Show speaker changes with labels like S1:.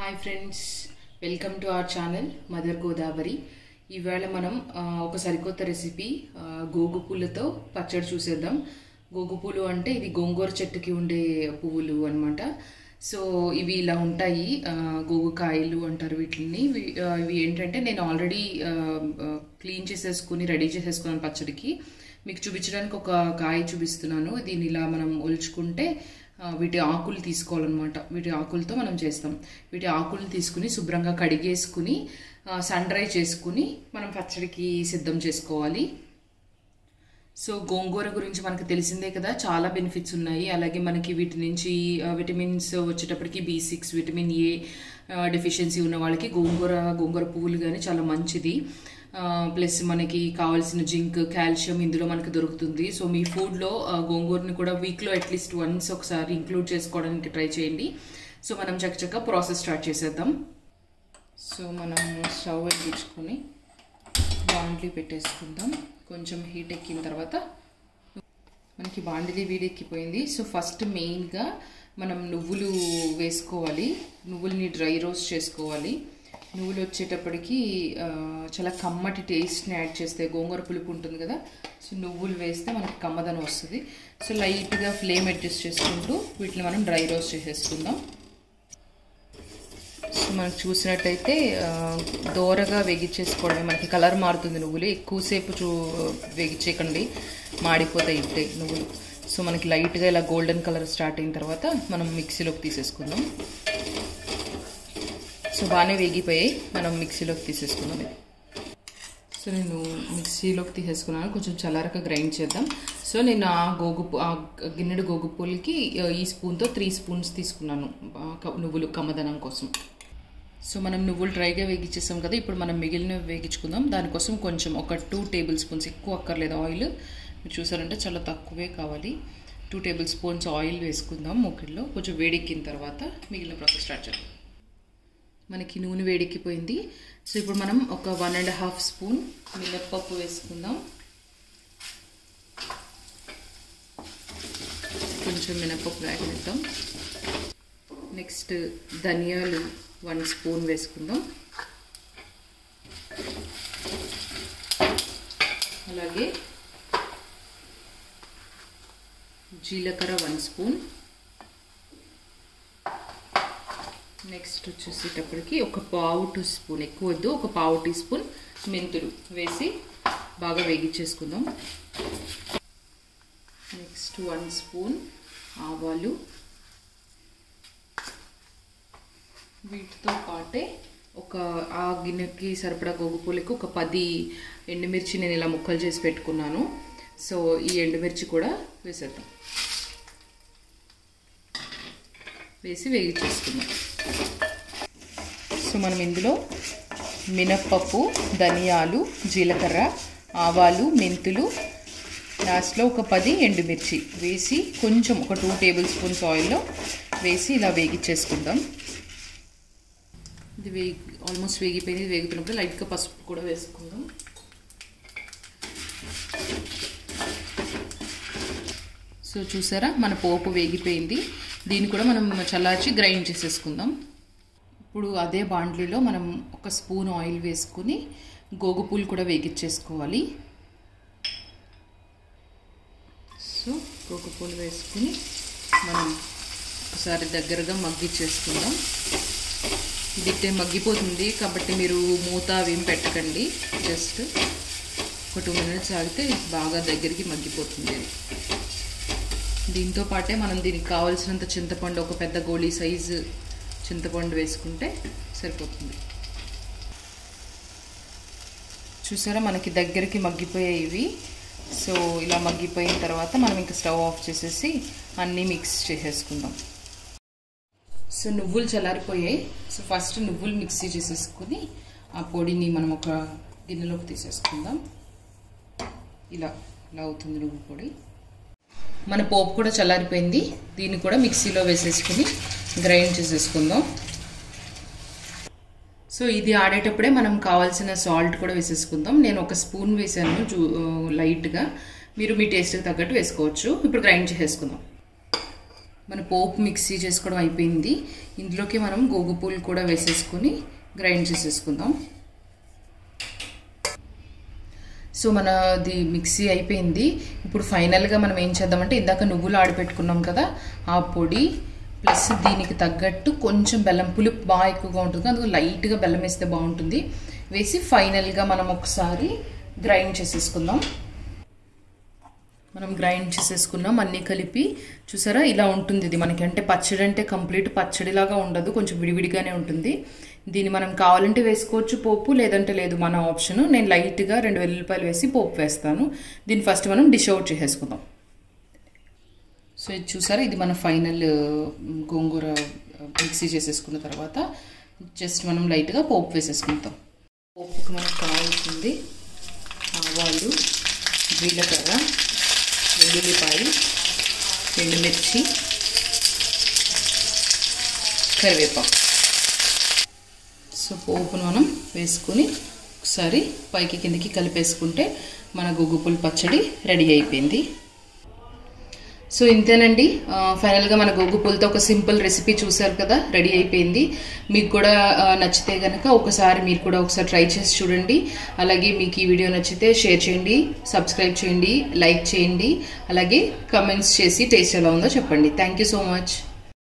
S1: hi friends welcome to our channel mother Godavari ఈవేళ మనం ఆ, ఒక సరికొత్త రెసిపీ ఆ, గోగు పూలతో పచ్చడి చూసేద్దాం గోగు పూలు అంటే ఇది గోంగూర చెట్టుకి ఉండే పువ్వులు అన్నమాట సో ఇవి ఇలా ఉంటాయి ఆ, గోగు కాయలు అంటారు వీటిని ఇవి ఆ, ఇవి ఏంటంటే నేను ఆల్రెడీ క్లీన్ చేసేసుకుని రెడీ చేసేసుకున్నాను పచ్చడికి మీకు చూపించడానికి ఒక కాయ చూపిస్తున్నాను దీన్ని ఇలా మనం ఒలుచుకుంటే ఆ, వీటి ఆకులు తీసుకోవాలన్నమాట వీటి ఆకులతో మనం చేస్తాం వీటి ఆకులను తీసుకుని శుభ్రంగా కడిగేసుకుని సన్ డ్రై చేసుకుని మనం పచ్చడికి సిద్ధం చేసుకోవాలి సో గోంగూర గురించి మనకు తెలిసిందే కదా చాలా బెనిఫిట్స్ ఉన్నాయి అలాగే మనకి వీటి నుంచి ఆ, విటమిన్స్ వచ్చేటప్పటికి B six vitamin A deficiency ఉన్న వాళ్ళకి గోంగూర గోంగూర పువ్వులు కానీ చాలా మంచిది ప్లస్ మనకి కావాల్సిన జింక్ కాల్షియం ఇందులో మనకు దొరుకుతుంది సో మీ ఫుడ్లో గోంగూరని కూడా వీక్లో అట్లీస్ట్ వన్స్ ఒకసారి ఇంక్లూడ్ చేసుకోవడానికి ట్రై చేయండి సో మనం చక్కచక్క ప్రాసెస్ స్టార్ట్ చేసేద్దాం సో మనం స్టవ్ వెలిగించుకొని బాండ్లీ పెట్టేసుకుందాం కొంచెం హీట్ ఎక్కిన తర్వాత మనకి బాండిలీ వేడెక్కిపోయింది సో ఫస్ట్ మెయిన్గా మనం నువ్వులు వేసుకోవాలి నువ్వుల్ని డ్రై రోస్ట్ చేసుకోవాలి నువ్వులు వచ్చేటప్పటికి ఆ, చాలా కమ్మటి టేస్ట్ని యాడ్ చేస్తాయి గోంగూర పులుపు ఉంటుంది కదా సో నువ్వులు వేస్తే మనకి కమ్మదనం వస్తుంది సో లైట్గా ఫ్లేమ్ అడ్జస్ట్ చేసుకుంటూ వీటిని మనం డ్రై రోస్ట్ చేసేసుకుందాం సో మనకు చూసినట్టయితే ఆ, దోరగా వేగించేసుకోవడమే మనకి కలర్ మారుతుంది నువ్వులు ఎక్కువసేపు చూ వేగించేయకండి మాడిపోతాయి ఇట్టే నువ్వులు సో మనకి లైట్గా ఇలా గోల్డెన్ కలర్ స్టార్ట్ అయిన తర్వాత మనం మిక్సీలోకి తీసేసుకుందాం సో బాగానే వేగిపోయాయి మనం మిక్సీలోకి తీసేసుకుందాం ఇది సో నేను మిక్సీలోకి తీసేసుకున్నాను కొంచెం చల్లారక గ్రైండ్ చేద్దాం సో నేను ఆ గోగు ఆ గిన్నెడు గోగు పూలకి ఈ స్పూన్తో త్రీ స్పూన్స్ తీసుకున్నాను ఆ క- నువ్వులు కమ్మదనం కోసం సో మనం నువ్వులు డ్రైగా వేగించేసాం కదా ఇప్పుడు మనం మిగిలిన వేగించుకుందాం దానికోసం కొంచెం ఒక టూ టేబుల్ స్పూన్స్ ఎక్కువ అక్కర్లేదు ఆయిల్ మీరు చూసారంటే చాలా తక్కువే కావాలి టూ టేబుల్ స్పూన్స్ ఆయిల్ వేసుకుందాం మూకిల్లో కొంచెం వేడెక్కిన తర్వాత మిగిలిన ప్రాసెస్ స్టార్ట్ చేద్దాం మనకి నూనె వేడెక్కిపోయింది సో ఇప్పుడు మనం ఒక వన్ అండ్ హాఫ్ స్పూన్ మినప్పప్పు వేసుకుందాం కొంచెం మినప్పప్పు వేగనిద్దాం నెక్స్ట్ ధనియాలు వన్ స్పూన్ వేసుకుందాం అలాగే జీలకర్ర వన్ స్పూన్ నెక్స్ట్ వచ్చేసేటప్పటికి ఒక పావు టీ స్పూన్ ఎక్కువ వద్దు ఒక పావు టీ స్పూన్ మెంతులు వేసి బాగా వేగించేసుకుందాం నెక్స్ట్ వన్ స్పూన్ ఆవాలు వీటితో పాటే ఒక ఆ గిన్నెకి సరిపడా గోగుపూలకి ఒక పది ఎండుమిర్చి నేను ఇలా ముక్కలు చేసి పెట్టుకున్నాను సో ఈ ఎండుమిర్చి కూడా వేసేద్దాం వేసి వేగించేసుకుందాం సో మనం ఇందులో మినప్పప్పు ధనియాలు జీలకర్ర ఆవాలు మెంతులు లాస్ట్లో ఒక పది ఎండుమిర్చి వేసి కొంచెం ఒక టూ టేబుల్ స్పూన్స్ ఆయిల్లో వేసి ఇలా వేగిచ్చేసుకుందాం ఇది వేగి ఆల్మోస్ట్ వేగిపోయింది ఇది వేగుతున్నప్పుడు లైట్గా పసుపు కూడా వేసుకుందాం సో చూసారా మన పోపు వేగిపోయింది దీన్ని కూడా మనం చల్లార్చి గ్రైండ్ చేసేసుకుందాం ఇప్పుడు అదే బాండ్లీలో మనం ఒక స్పూన్ ఆయిల్ వేసుకుని గోగు పూలు కూడా వేగిచ్చేసుకోవాలి సో గోగు పూలు వేసుకుని మనం ఒకసారి దగ్గరగా మగ్గిచ్చేసుకుందాం ఇది ఇట్టే మగ్గిపోతుంది కాబట్టి మీరు మూత అవేం పెట్టకండి జస్ట్ ఒక టూ మినిట్స్ ఆగితే బాగా దగ్గరికి మగ్గిపోతుంది ఇది దీంతో పాటే మనం దీనికి కావాల్సినంత చింతపండు ఒక పెద్ద గోళీ సైజు చింతపండు వేసుకుంటే సరిపోతుంది చూసారా మనకి దగ్గరికి మగ్గిపోయాయి ఇవి సో ఇలా మగ్గిపోయిన తర్వాత మనం ఇంకా స్టవ్ ఆఫ్ చేసేసి అన్నీ మిక్స్ చేసేసుకుందాం సో నువ్వులు చల్లారిపోయాయి సో ఫస్ట్ నువ్వులు మిక్సీ చేసేసుకుని ఆ పొడిని మనం ఒక గిన్నెలోకి తీసేసుకుందాం ఇలా ఇలా అవుతుంది నువ్వు పొడి మన పోపు కూడా చల్లారిపోయింది దీన్ని కూడా మిక్సీలో వేసేసుకుని గ్రైండ్ చేసేసుకుందాం సో ఇది ఆడేటప్పుడే మనం కావాల్సిన సాల్ట్ కూడా వేసేసుకుందాం నేను ఒక స్పూన్ వేసాను చూ లైట్గా మీరు మీ టేస్ట్కి తగ్గట్టు వేసుకోవచ్చు ఇప్పుడు గ్రైండ్ చేసేసుకుందాం మన పోపు మిక్సీ చేసుకోవడం అయిపోయింది ఇందులోకి మనం గోగుపూలు కూడా వేసేసుకొని గ్రైండ్ చేసేసుకుందాం సో మనది మిక్సీ అయిపోయింది ఇప్పుడు ఫైనల్గా మనం ఏం చేద్దామంటే ఇందాక నువ్వులు ఆడిపెట్టుకున్నాం కదా ఆ పొడి ప్లస్ దీనికి తగ్గట్టు కొంచెం బెల్లం పులుపు బాగా ఎక్కువగా ఉంటుంది అందుకు లైట్గా బెల్లం వేస్తే బాగుంటుంది వేసి ఫైనల్గా మనం ఒకసారి గ్రైండ్ చేసేసుకుందాం మనం గ్రైండ్ చేసేసుకున్నాం అన్నీ కలిపి చూసారా ఇలా ఉంటుంది ఇది మనకి అంటే పచ్చడి అంటే కంప్లీట్ పచ్చడిలాగా ఉండదు కొంచెం విడివిడిగానే ఉంటుంది దీన్ని మనం కావాలంటే వేసుకోవచ్చు పోపు లేదంటే లేదు మన ఆప్షన్ నేను లైట్గా రెండు వెల్లుల్లిపాయలు వేసి పోపు వేస్తాను దీన్ని ఫస్ట్ మనం డిష్ అవుట్ చేసేసుకుందాం సో ఇది చూసారా ఇది మన ఫైనల్ గోంగూర మిక్సీ చేసేసుకున్న తర్వాత జస్ట్ మనం లైట్గా పోపు వేసేసుకుంటాం పోపుకి మనకు కావాల్సింది ఆవాలు జీలకర్ర వెల్లుల్లిపాయ ఎండుమిర్చి కరివేపాకు సో పోపును మనం వేసుకుని ఒకసారి పైకి కిందకి కలిపేసుకుంటే మన గుగ్గుపుల్ పచ్చడి రెడీ అయిపోయింది సో ఇంతేనండి ఫైనల్గా మన గోగు పూలతో ఒక సింపుల్ రెసిపీ చూసారు కదా రెడీ అయిపోయింది మీకు కూడా నచ్చితే కనుక ఒకసారి మీరు కూడా ఒకసారి ట్రై చేసి చూడండి అలాగే మీకు ఈ వీడియో నచ్చితే షేర్ చేయండి సబ్స్క్రైబ్ చేయండి లైక్ చేయండి అలాగే కమెంట్స్ చేసి టేస్ట్ ఎలా ఉందో చెప్పండి థ్యాంక్ యూ సో మచ్